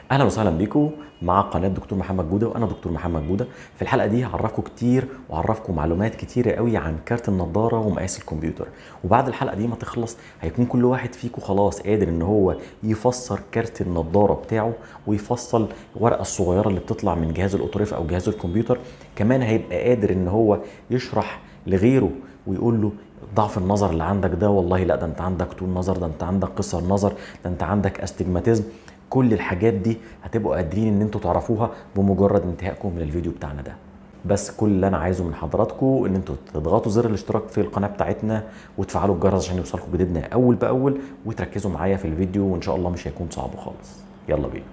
اهلا وسهلا بيكم مع قناه دكتور محمد جوده وانا دكتور محمد جوده في الحلقه دي هعرفكم كتير وهعرفكم معلومات كتيره قوي عن كارت النضاره ومقاس الكمبيوتر وبعد الحلقه دي ما تخلص هيكون كل واحد فيكم خلاص قادر ان هو يفسر كارت النضاره بتاعه ويفصل الورقه الصغيره اللي بتطلع من جهاز الاوتوريف او جهاز الكمبيوتر كمان هيبقى قادر ان هو يشرح لغيره ويقول له ضعف النظر اللي عندك ده والله لا ده انت عندك طول نظر ده انت عندك قصر نظر ده انت عندك استجماتيزم كل الحاجات دي هتبقوا قادرين ان انتوا تعرفوها بمجرد انتهائكم من الفيديو بتاعنا ده بس كل اللي انا عايزه من حضراتكم ان انتوا تضغطوا زر الاشتراك في القناه بتاعتنا وتفعلوا الجرس عشان يوصلكم جديدنا اول باول وتركزوا معايا في الفيديو وان شاء الله مش هيكون صعب خالص يلا بينا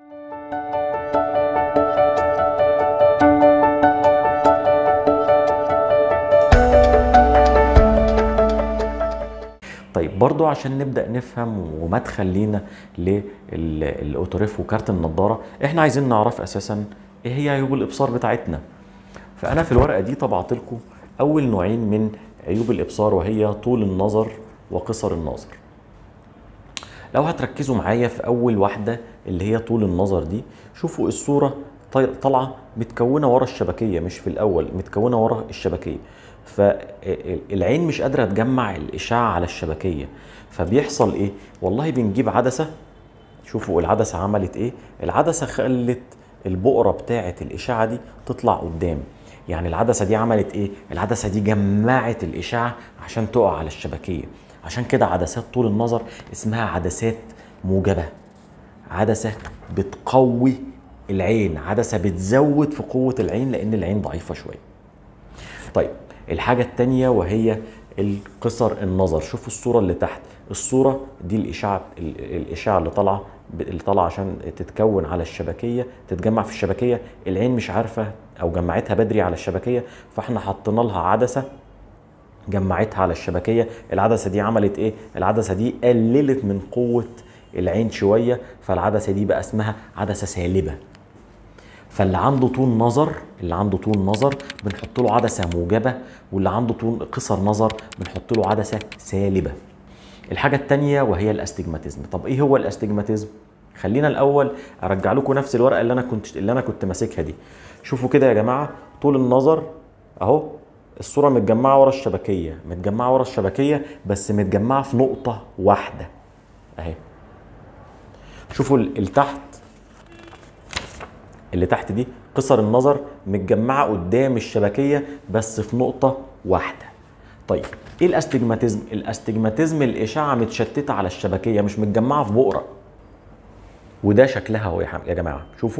طيب برضو عشان نبدا نفهم ومدخل لينا للاوتوريف وكارت النضاره احنا عايزين نعرف اساسا ايه هي عيوب الابصار بتاعتنا فانا في الورقه دي طبعت لكم اول نوعين من عيوب الابصار وهي طول النظر وقصر النظر لو هتركزوا معايا في اول واحده اللي هي طول النظر دي شوفوا الصوره طالعه متكونه ورا الشبكيه مش في الاول متكونه ورا الشبكيه فالعين مش قادره تجمع الاشعه على الشبكيه فبيحصل ايه والله بنجيب عدسه شوفوا العدسه عملت ايه العدسه خلت البقره بتاعه الاشعه دي تطلع قدام يعني العدسه دي عملت ايه العدسه دي جمعت الاشعه عشان تقع على الشبكيه عشان كده عدسات طول النظر اسمها عدسات موجبه عدسه بتقوي العين عدسه بتزود في قوه العين لان العين ضعيفه شويه طيب الحاجة التانية وهي القصر النظر شوفوا الصورة اللي تحت الصورة دي الإشعة الإشعة اللي طالعة اللي طالعة عشان تتكون على الشبكية تتجمع في الشبكية العين مش عارفة أو جمعتها بدري على الشبكية فاحنا حطينا لها عدسة جمعتها على الشبكية العدسة دي عملت إيه؟ العدسة دي قللت من قوة العين شوية فالعدسة دي بقى اسمها عدسة سالبة فاللي عنده طول نظر اللي عنده طول نظر بنحط له عدسه موجبه واللي عنده طول قصر نظر بنحط له عدسه سالبه الحاجه الثانيه وهي الاستجماتيزم طب ايه هو الاستجماتيزم خلينا الاول ارجع لكم نفس الورقه اللي انا كنت اللي انا كنت ماسكها دي شوفوا كده يا جماعه طول النظر اهو الصوره متجمعه ورا الشبكيه متجمعه ورا الشبكيه بس متجمعه في نقطه واحده اهي شوفوا اللي تحت اللي تحت دي قصر النظر متجمعه قدام الشبكيه بس في نقطه واحده طيب ايه الاستجماتيزم الاستجماتيزم الاشعه متشتته على الشبكيه مش متجمعه في بؤره وده شكلها اهو يا جماعه شوفوا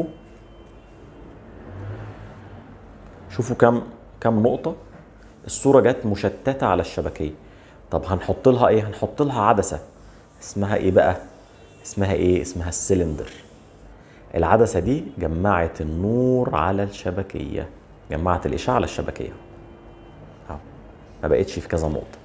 شوفوا كم كم نقطه الصوره جت مشتته على الشبكيه طب هنحط لها ايه هنحط لها عدسه اسمها ايه بقى اسمها ايه اسمها السلندر العدسة دي جمعت النور على الشبكية جمعت الإشعة على الشبكية أهو ما بقتش في كذا نقطة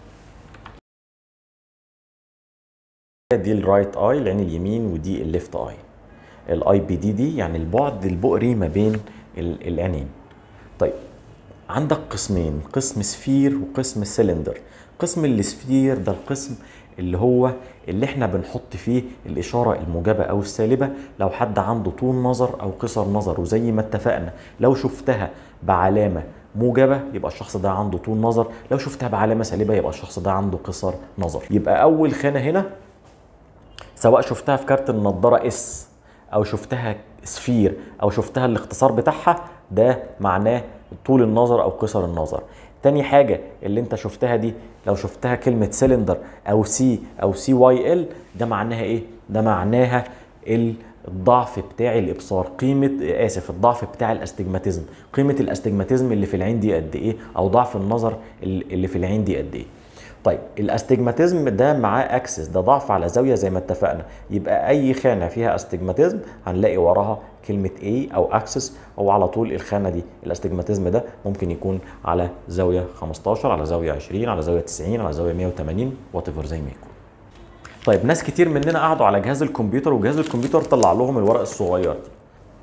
دي الرايت اي العين اليمين ودي الليفت اي الاي بي دي دي يعني البعد البؤري ما بين العينين طيب عندك قسمين قسم سفير وقسم سلندر قسم السفير ده القسم اللي هو اللي احنا بنحط فيه الاشاره الموجبه او السالبه لو حد عنده طول نظر او قصر نظر وزي ما اتفقنا لو شفتها بعلامه موجبه يبقى الشخص ده عنده طول نظر لو شفتها بعلامه سالبه يبقى الشخص ده عنده قصر نظر يبقى اول خانه هنا سواء شفتها في كارت النضاره اس او شفتها سفير او شفتها الاختصار بتاعها ده معناه طول النظر او قصر النظر تاني حاجة اللي انت شفتها دي لو شفتها كلمة سلندر او سي او سي واي ال ده معناها ايه؟ ده معناها الضعف بتاع الابصار قيمة اسف الضعف بتاع الاستجماتيزم قيمة الاستجماتيزم اللي في العين دي قد ايه او ضعف النظر اللي في العين دي قد ايه طيب الاستجماتيزم ده معاه اكسس ده ضعف على زاويه زي ما اتفقنا يبقى اي خانه فيها استجماتيزم هنلاقي وراها كلمه A او اكسس او على طول الخانه دي الاستجماتيزم ده ممكن يكون على زاويه 15 على زاويه 20 على زاويه 90 على زاويه 180 وات زي ما يكون طيب ناس كتير مننا قعدوا على جهاز الكمبيوتر وجهاز الكمبيوتر طلع لهم الورق الصغير دي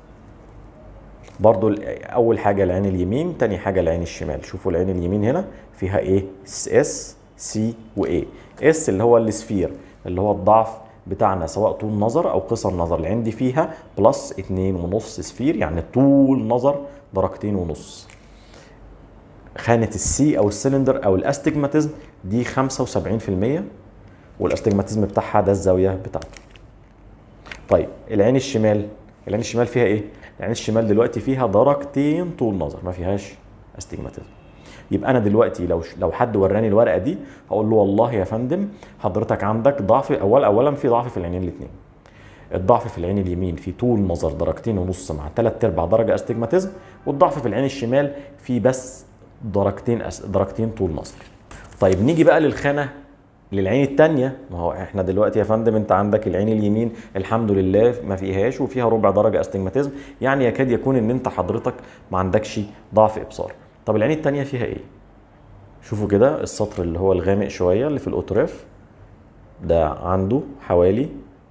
برضو اول حاجه العين اليمين تاني حاجه العين الشمال شوفوا العين اليمين هنا فيها ايه اس سي واي اس اللي هو السفير اللي هو الضعف بتاعنا سواء طول نظر او قصر نظر العين دي فيها بلس اتنين ونص سفير يعني طول نظر درجتين ونص خانة السي او السلندر او الاستجماتيزم دي 75% والاستجماتيزم بتاعها ده الزاوية بتاعته طيب العين الشمال العين الشمال فيها ايه؟ العين الشمال دلوقتي فيها درجتين طول نظر ما فيهاش استجماتيزم يبقى انا دلوقتي لو لو حد وراني الورقه دي هقول له والله يا فندم حضرتك عندك ضعف اول اولا في ضعف في العينين الاثنين الضعف في العين اليمين في طول نظر درجتين ونص مع ثلاث ارباع درجه استجماتيزم والضعف في العين الشمال في بس درجتين أس... درجتين طول نظر طيب نيجي بقى للخانه للعين الثانيه ما هو احنا دلوقتي يا فندم انت عندك العين اليمين الحمد لله ما فيهاش وفيها ربع درجه استجماتيزم يعني يكاد يكون ان انت حضرتك ما عندكش ضعف ابصار طب العين التانية فيها ايه؟ شوفوا كده السطر اللي هو الغامق شوية اللي في الأوتوريف ده عنده حوالي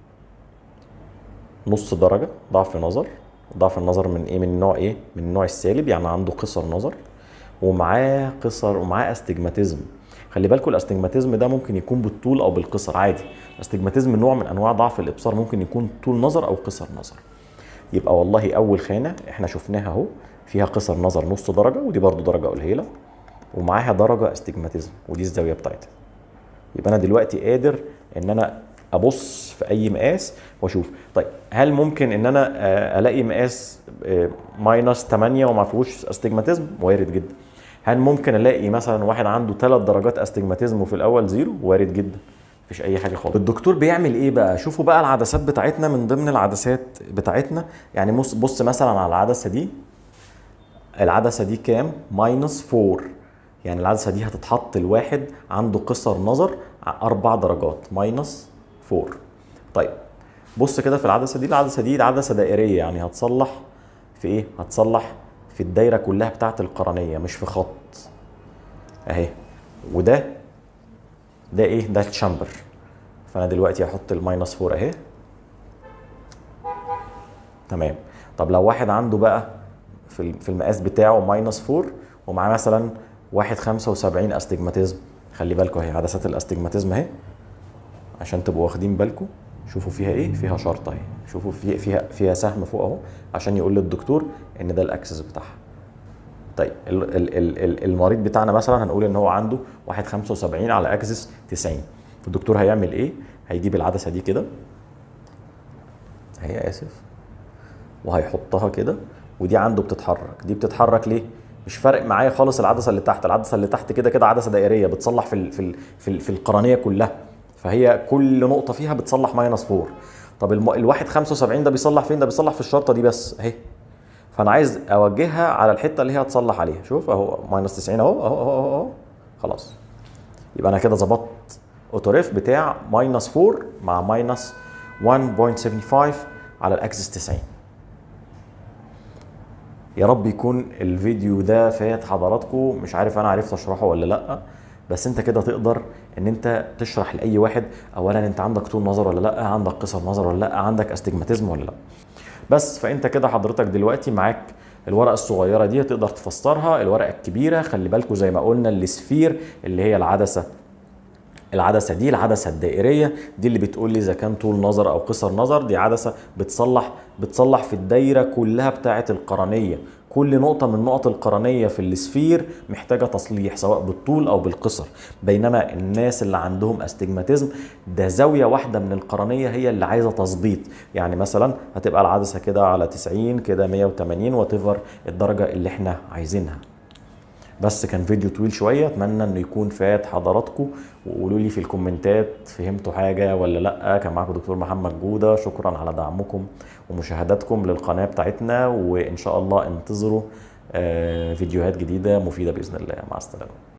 نص درجة ضعف نظر ضعف النظر من ايه من نوع ايه من النوع السالب يعني عنده قصر نظر ومعاه قصر ومعاه استجماتيزم خلي بالكم الاستجماتيزم ده ممكن يكون بالطول او بالقصر عادي الاستجماتيزم نوع من انواع ضعف الابصار ممكن يكون طول نظر او قصر نظر يبقى والله اول خانه احنا شفناها اهو فيها قصر نظر نص درجه ودي برضو درجه قليله ومعاها درجه استجماتيزم ودي الزاويه بتاعتها يبقى انا دلوقتي قادر ان انا ابص في اي مقاس واشوف طيب هل ممكن ان انا الاقي مقاس ماينس 8 وما فيهوش استجماتيزم وارد جدا هل ممكن الاقي مثلا واحد عنده ثلاث درجات استجماتيزم وفي الاول زيرو وارد جدا مفيش اي حاجه خالص الدكتور بيعمل ايه بقى شوفوا بقى العدسات بتاعتنا من ضمن العدسات بتاعتنا يعني بص بص مثلا على العدسه دي العدسه دي كام ماينس 4 يعني العدسه دي هتتحط الواحد عنده قصر نظر اربع درجات ماينس 4 طيب بص كده في العدسه دي العدسه دي عدسه دائريه يعني هتصلح في ايه هتصلح في الدايره كلها بتاعه القرنيه مش في خط اهي وده ده ايه ده الشامبر فانا دلوقتي هحط الماينس 4 اهي تمام طب لو واحد عنده بقى في في المقاس بتاعه ماينس 4 ومعاه مثلا واحد 75 استجماتيزم خلي بالكم اهي عدسات الاستجماتيزم اهي عشان تبقوا واخدين بالكم شوفوا فيها ايه فيها شرطه اهي شوفوا في فيها فيها سهم فوق اهو عشان يقول للدكتور ان ده الاكسس بتاعها طيب ال ال ال ال المريض بتاعنا مثلا هنقول ان هو عنده واحد 75 على اكسس 90 الدكتور هيعمل ايه هيجيب العدسه دي كده هي اسف وهيحطها كده ودي عنده بتتحرك دي بتتحرك ليه مش فارق معايا خالص العدسه اللي تحت العدسه اللي تحت كده كده عدسه دائريه بتصلح في ال في ال في, ال في القرنيه كلها فهي كل نقطه فيها بتصلح ماينس 4 طب الم... الواحد 75 ده بيصلح فين ده بيصلح في الشرطه دي بس اهي فانا عايز اوجهها على الحته اللي هي هتصلح عليها شوف اهو ماينس 90 اهو اهو اهو اهو خلاص يبقى انا كده ظبطت اوتوريف بتاع ماينس 4 مع ماينس 1.75 على الاكسس 90 يا رب يكون الفيديو ده فات حضراتكم مش عارف انا عرفت اشرحه ولا لا بس انت كده تقدر ان انت تشرح لاي واحد اولا انت عندك طول نظر ولا لا عندك قصر نظر ولا لا عندك استجماتيزم ولا لا بس فانت كده حضرتك دلوقتي معاك الورقه الصغيره دي تقدر تفسرها الورقه الكبيره خلي بالكم زي ما قلنا السفير اللي هي العدسه العدسه دي العدسه الدائريه دي اللي بتقول لي اذا كان طول نظر او قصر نظر دي عدسه بتصلح بتصلح في الدايره كلها بتاعه القرنيه كل نقطه من نقط القرنيه في السفير محتاجه تصليح سواء بالطول او بالقصر بينما الناس اللي عندهم استجماتيزم ده زاويه واحده من القرنيه هي اللي عايزه تظبيط يعني مثلا هتبقى العدسه كده على 90 كده 180 وات الدرجه اللي احنا عايزينها بس كان فيديو طويل شويه اتمنى انه يكون فات حضراتكم وقولوا لي في الكومنتات فهمتوا حاجه ولا لا كان معاكم دكتور محمد جوده شكرا على دعمكم ومشاهداتكم للقناه بتاعتنا وان شاء الله انتظروا فيديوهات جديده مفيده باذن الله مع السلامه